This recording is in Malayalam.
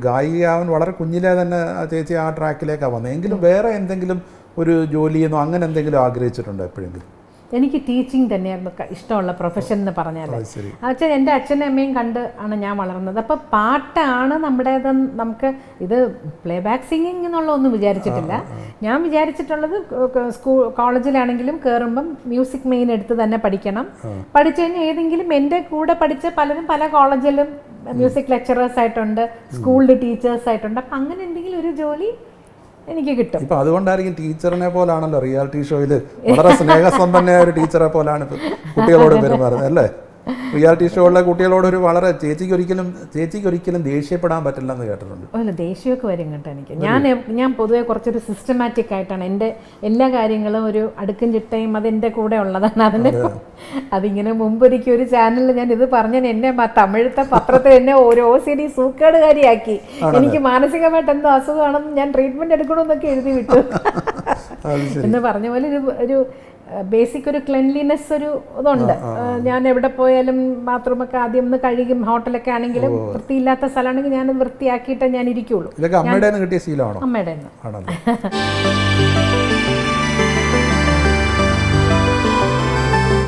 ഗായികയാവാൻ വളരെ കുഞ്ഞിലെ തന്നെ ആ ചേച്ചി ആ ട്രാക്കിലേക്കാണ് വന്നത് എങ്കിലും വേറെ എന്തെങ്കിലും ഒരു ജോലിയെന്നോ അങ്ങനെ എന്തെങ്കിലും ആഗ്രഹിച്ചിട്ടുണ്ടോ എപ്പോഴെങ്കിലും എനിക്ക് ടീച്ചിങ് തന്നെയായിരുന്നു ക- ഇഷ്ടമുള്ള പ്രൊഫഷൻ എന്ന് പറഞ്ഞാൽ അത് ശരി അച്ഛൻ എൻ്റെ അച്ഛനും അമ്മയും കണ്ട് ആണ് ഞാൻ വളർന്നത് അപ്പോൾ പാട്ടാണ് നമ്മുടേത് നമുക്ക് ഇത് പ്ലേ ബാക്ക് സിംഗിങ് എന്നുള്ള ഒന്നും വിചാരിച്ചിട്ടില്ല ഞാൻ വിചാരിച്ചിട്ടുള്ളത് സ്കൂൾ കോളേജിലാണെങ്കിലും കയറുമ്പം മ്യൂസിക് മെയിൻ എടുത്ത് തന്നെ പഠിക്കണം പഠിച്ചു കഴിഞ്ഞാൽ ഏതെങ്കിലും എൻ്റെ കൂടെ പഠിച്ച പലരും പല കോളേജിലും മ്യൂസിക് ലെക്ചറേഴ്സ് ആയിട്ടുണ്ട് സ്കൂളിൽ ടീച്ചേഴ്സ് ആയിട്ടുണ്ട് അപ്പം അങ്ങനെ എന്തെങ്കിലും ഒരു ജോലി എനിക്ക് കിട്ടും ഇപ്പൊ അതുകൊണ്ടായിരിക്കും ടീച്ചറിനെ പോലാണല്ലോ റിയാലിറ്റി ഷോയിൽ വളരെ സ്നേഹസമ്പന്നയായ ഒരു ടീച്ചറെ പോലാണ് ഇപ്പൊ കുട്ടികളോട് പെരുമാറുന്നത് അല്ലേ റിയാലിറ്റി ഷോയിലെ കുട്ടികളോട് ഒരു വളരെ ചേച്ചിക്ക് ഒരിക്കലും ചേച്ചിക്ക് ഒരിക്കലും ദേഷ്യപ്പെടാൻ പറ്റില്ല എന്ന് കേട്ടിട്ടുണ്ട് അല്ല ദേഷ്യമൊക്കെ വരും കേട്ടോ എനിക്ക് ഞാൻ എ- ഞാൻ പൊതുവെ കുറച്ചൊരു സിസ്റ്റമാറ്റിക് ആയിട്ടാണ് എൻ്റെ എല്ലാ കാര്യങ്ങളും ഒരു അടുക്കും ചിട്ടയും അതെൻ്റെ കൂടെ ഉള്ളതാണ് അതിന് അതിങ്ങനെ മുമ്പൊരിക്കൽ ഒരു ചാനലിൽ ഞാൻ ഇത് പറഞ്ഞ എന്നെ മ- തമിഴത്തെ പത്രത്തിൽ എന്നെ ഒരു ഒ സി ഡി സൂക്കേടുകാരിയാക്കി എനിക്ക് മാനസികമായിട്ട് എന്തോ അസുഖമാണെന്ന് ഞാൻ ട്രീറ്റ്മെൻറ്റ് എടുക്കണമെന്നൊക്കെ എഴുതി വിട്ടു അത് ശരി എന്ന് പറഞ്ഞ പോലെ ഒരു ഒരു ബേസിക് ഒരു ക്ലെൻലിനെസ് ഒരു ഇതുണ്ട് ഏഹ് ഞാൻ എവിടെ പോയാലും ബാത്റൂമൊക്കെ ആദ്യം ഒന്ന് കഴുകും ഹോട്ടലൊക്കെ ആണെങ്കിലും വൃത്തിയില്ലാത്ത സ്ഥലമാണെങ്കിൽ ഞാൻ വൃത്തിയാക്കിയിട്ടേ ഞാൻ ഇരിക്കുള്ളൂ ഇതൊക്കെ അമ്മയുടെ നിന്ന് കിട്ടിയ ശീലമാണോ അമ്മയുടെ നിന്ന് ആണല്ലോ